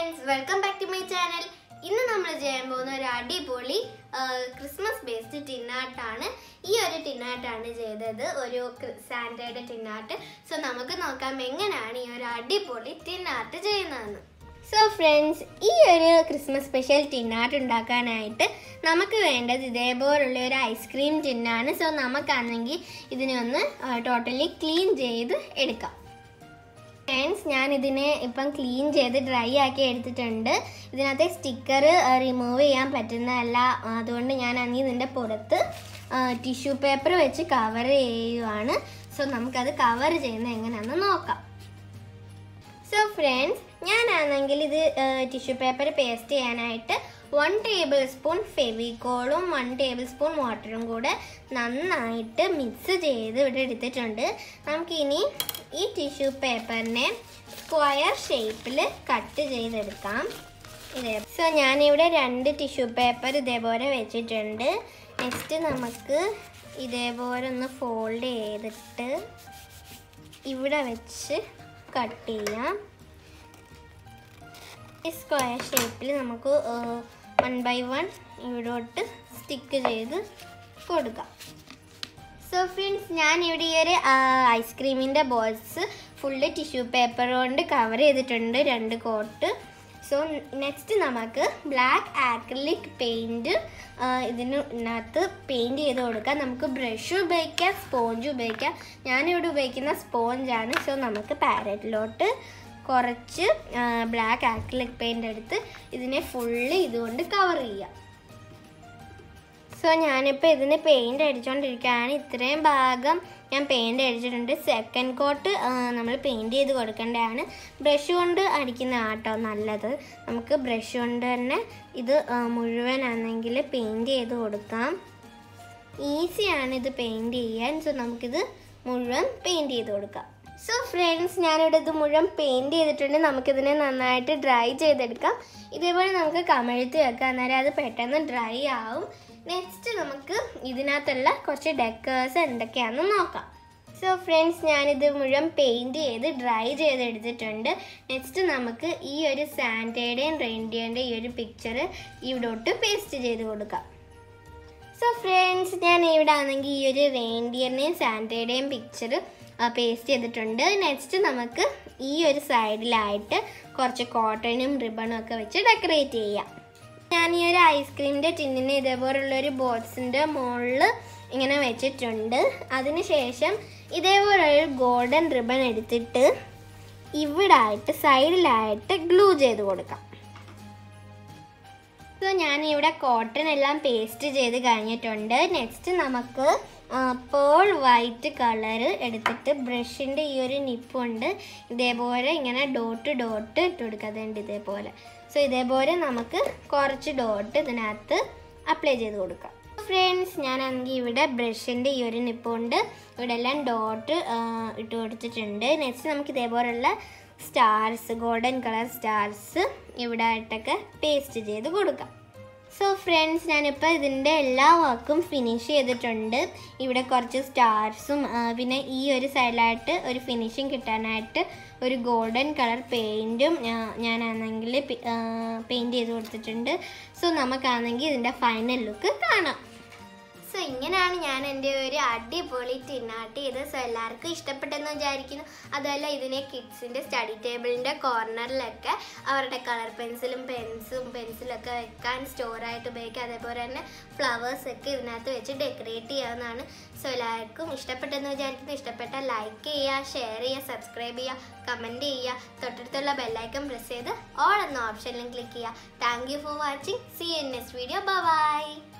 friends welcome back to my channel ഇന്ന് നമ്മൾ ചെയ്യാൻ പോകുന്ന ഒരു അടിപൊളി ക്രിസ്മസ് ബേസ്ഡ് ടിന്നാട്ടാണ് ഈ ഒരു ടിന്നാട്ടാണ് ചെയ്തത് ഒരു സാൻഡയുടെ ടിന്നാട്ട് സോ നമുക്ക് നോക്കാം എങ്ങനെയാണ് ഈ ഒരു അടിപൊളി ടിന്നാട്ട് ചെയ്യുന്നതെന്ന് സോ ഫ്രണ്ട്സ് ഈ ഒരു ക്രിസ്മസ് സ്പെഷ്യൽ ടിന്നാട്ട് ഉണ്ടാക്കാനായിട്ട് നമുക്ക് വേണ്ടത് ഇതേപോലുള്ള ഒരു ഐസ്ക്രീം ടിന്നാണ് സോ നമുക്കാണെങ്കിൽ ഇതിനെ ഒന്ന് ടോട്ടലി ക്ലീൻ ചെയ്ത് എടുക്കാം ഫ്രണ്ട്സ് ഞാൻ ഇതിനെ ഇപ്പം ക്ലീൻ ചെയ്ത് ഡ്രൈ ആക്കി എടുത്തിട്ടുണ്ട് ഇതിനകത്തെ സ്റ്റിക്കർ റിമൂവ് ചെയ്യാൻ പറ്റുന്നതല്ല അതുകൊണ്ട് ഞാൻ അന്ന് ഇതിൻ്റെ പുറത്ത് ടിഷ്യൂ പേപ്പർ വെച്ച് കവർ ചെയ്യുവാണ് സോ നമുക്കത് കവർ ചെയ്യുന്നത് എങ്ങനെയാണെന്ന് നോക്കാം സോ ഫ്രണ്ട്സ് ഞാനാണെങ്കിൽ ഇത് ടിഷ്യൂ പേപ്പർ പേസ്റ്റ് ചെയ്യാനായിട്ട് വൺ ടേബിൾ സ്പൂൺ ഫെവിക്കോളും വൺ ടേബിൾ സ്പൂൺ വാട്ടറും കൂടെ നന്നായിട്ട് മിക്സ് ചെയ്ത് ഇവിടെ എടുത്തിട്ടുണ്ട് നമുക്കിനി ഈ ടിഷ്യൂ പേപ്പറിനെ സ്ക്വയർ ഷേപ്പിൽ കട്ട് ചെയ്തെടുക്കാം ഇതേ സോ ഞാനിവിടെ രണ്ട് ടിഷ്യൂ പേപ്പർ ഇതേപോലെ വെച്ചിട്ടുണ്ട് നെക്സ്റ്റ് നമുക്ക് ഇതേപോലെ ഒന്ന് ഫോൾഡ് ചെയ്തിട്ട് ഇവിടെ വെച്ച് കട്ട് ചെയ്യാം ഈ സ്ക്വയർ ഷേപ്പിൽ നമുക്ക് വൺ ബൈ വൺ ഇവിടോട്ട് സ്റ്റിക്ക് ചെയ്ത് കൊടുക്കാം സോ ഫ്രണ്ട്സ് ഞാൻ ഇവിടെ ഈ ഒരു ഐസ്ക്രീമിൻ്റെ ബോൾസ് ഫുള്ള് ടിഷ്യൂ പേപ്പർ കൊണ്ട് കവർ ചെയ്തിട്ടുണ്ട് രണ്ട് കോട്ട് സോ നെക്സ്റ്റ് നമുക്ക് ബ്ലാക്ക് ആക്രിലിക് പെയിൻറ്റ് ഇതിനകത്ത് പെയിൻറ്റ് ചെയ്ത് കൊടുക്കാം നമുക്ക് ബ്രഷ് ഉപയോഗിക്കാം സ്പോഞ്ച് ഉപയോഗിക്കാം ഞാനിവിടെ ഉപയോഗിക്കുന്ന സ്പോഞ്ചാണ് സോ നമുക്ക് പാരറ്റിലോട്ട് കുറച്ച് ബ്ലാക്ക് ആക്രിലിക് പെയിൻ്റ് എടുത്ത് ഇതിനെ ഫുള്ള് ഇതുകൊണ്ട് കവർ ചെയ്യാം സോ ഞാനിപ്പോൾ ഇതിന് പെയിൻ്റ് അടിച്ചുകൊണ്ടിരിക്കുകയാണ് ഇത്രയും ഭാഗം ഞാൻ പെയിൻ്റ് അടിച്ചിട്ടുണ്ട് സെക്കൻഡ് കോട്ട് നമ്മൾ പെയിൻറ് ചെയ്ത് കൊടുക്കേണ്ടതാണ് ബ്രഷ് കൊണ്ട് അടിക്കുന്ന ആട്ടോ നല്ലത് നമുക്ക് ബ്രഷ് കൊണ്ട് തന്നെ ഇത് മുഴുവനാണെങ്കിൽ പെയിൻറ് ചെയ്ത് കൊടുക്കാം ഈസിയാണ് ഇത് പെയിൻറ് ചെയ്യാൻ സോ നമുക്കിത് മുഴുവൻ പെയിൻറ് ചെയ്ത് കൊടുക്കാം സോ ഫ്രണ്ട്സ് ഞാനിവിടെ ഇത് മുഴുവൻ പെയിൻറ് ചെയ്തിട്ടുണ്ട് നമുക്കിതിനെ നന്നായിട്ട് ഡ്രൈ ചെയ്തെടുക്കാം ഇതേപോലെ നമുക്ക് കമഴ്ത്തി വെക്കാം അന്നേരം അത് പെട്ടെന്ന് ഡ്രൈ ആവും നെക്സ്റ്റ് നമുക്ക് ഇതിനകത്തുള്ള കുറച്ച് ഡെക്കേഴ്സ് എന്തൊക്കെയാണെന്ന് നോക്കാം സോ ഫ്രണ്ട്സ് ഞാനിത് മുഴുവൻ പെയിൻറ് ചെയ്ത് ഡ്രൈ ചെയ്തെടുത്തിട്ടുണ്ട് നെക്സ്റ്റ് നമുക്ക് ഈ ഒരു സാൻറ്റയുടെയും റെയിൻഡിയറിൻ്റെ ഈ ഒരു പിക്ചർ ഇവിടോട്ട് പേസ്റ്റ് ചെയ്ത് കൊടുക്കാം സോ ഫ്രണ്ട്സ് ഞാൻ ഇവിടെ ആണെങ്കിൽ ഈ ഒരു റെയിൻഡിയറിനെയും സാൻറ്റയുടെയും പിക്ചർ പേസ്റ്റ് ചെയ്തിട്ടുണ്ട് നെക്സ്റ്റ് നമുക്ക് ഈ ഒരു സൈഡിലായിട്ട് കുറച്ച് കോട്ടണും റിബണും ഒക്കെ വെച്ച് ഡെക്കറേറ്റ് ചെയ്യാം ഞാൻ ഈ ഒരു ഐസ്ക്രീമിൻ്റെ ടിന്നിന് ഇതേപോലുള്ള ഒരു ബോക്സിൻ്റെ മുകളിൽ ഇങ്ങനെ വെച്ചിട്ടുണ്ട് അതിനുശേഷം ഇതേപോലൊരു ഗോൾഡൻ റിബൺ എടുത്തിട്ട് ഇവിടായിട്ട് സൈഡിലായിട്ട് ഗ്ലൂ ചെയ്ത് കൊടുക്കാം സോ ഞാനിവിടെ കോട്ടൺ എല്ലാം പേസ്റ്റ് ചെയ്ത് കഴിഞ്ഞിട്ടുണ്ട് നെക്സ്റ്റ് നമുക്ക് പേൾ വൈറ്റ് കളർ എടുത്തിട്ട് ബ്രഷിൻ്റെ ഈ ഒരു നിപ്പുണ്ട് ഇതേപോലെ ഇങ്ങനെ ഡോട്ട് ഡോട്ട് ഇട്ട് കൊടുക്കാതുണ്ട് ഇതേപോലെ സോ ഇതേപോലെ നമുക്ക് കുറച്ച് ഡോട്ട് ഇതിനകത്ത് അപ്ലൈ ചെയ്ത് കൊടുക്കാം ഫ്രണ്ട്സ് ഞാനാണെങ്കിൽ ഇവിടെ ബ്രഷിൻ്റെ ഈ ഒരു നിപ്പുണ്ട് ഇവിടെ എല്ലാം ഡോട്ട് ഇട്ട് കൊടുത്തിട്ടുണ്ട് നെക്സ്റ്റ് നമുക്ക് ഇതേപോലുള്ള സ്റ്റാർസ് ഗോൾഡൻ കളർ സ്റ്റാർസ് ഇവിടെ ആയിട്ടൊക്കെ പേസ്റ്റ് ചെയ്ത് കൊടുക്കാം സോ ഫ്രണ്ട്സ് ഞാനിപ്പോൾ ഇതിൻ്റെ എല്ലാ വർക്കും ഫിനിഷ് ചെയ്തിട്ടുണ്ട് ഇവിടെ കുറച്ച് സ്റ്റാർസും പിന്നെ ഈ ഒരു സൈഡിലായിട്ട് ഒരു ഫിനിഷിങ് കിട്ടാനായിട്ട് ഒരു ഗോൾഡൻ കളർ പെയിൻറ്റും ഞാനാണെങ്കിൽ പെയിൻറ്റ് ചെയ്ത് കൊടുത്തിട്ടുണ്ട് സോ നമുക്കാണെങ്കിൽ ഇതിൻ്റെ ഫൈനൽ ലുക്ക് കാണാം സോ ഇങ്ങനെയാണ് ഞാൻ എൻ്റെ ഒരു അടിപൊളി ടിന്നാട്ട് ചെയ്ത് സോ എല്ലാവർക്കും ഇഷ്ടപ്പെട്ടെന്ന് വിചാരിക്കുന്നു അതുപോലെ ഇതിനെ കിഡ്സിൻ്റെ സ്റ്റഡി ടേബിളിൻ്റെ കോർണറിലൊക്കെ അവരുടെ കളർ പെൻസിലും പെൻസും പെൻസിലൊക്കെ വെക്കാൻ സ്റ്റോറായിട്ട് ഉപയോഗിക്കാം അതേപോലെ തന്നെ ഫ്ലവേഴ്സൊക്കെ ഇതിനകത്ത് വെച്ച് ഡെക്കറേറ്റ് ചെയ്യാവുന്നതാണ് സോ എല്ലാവർക്കും ഇഷ്ടപ്പെട്ടെന്ന് വിചാരിക്കുന്നു ഇഷ്ടപ്പെട്ടാൽ ലൈക്ക് ചെയ്യുക ഷെയർ ചെയ്യുക സബ്സ്ക്രൈബ് ചെയ്യുക കമൻറ്റ് ചെയ്യുക തൊട്ടടുത്തുള്ള ബെല്ലൈക്കൺ പ്രസ് ചെയ്ത് ഓൾ എന്ന ഓപ്ഷനിലും ക്ലിക്ക് ചെയ്യുക thank you for watching see in next video by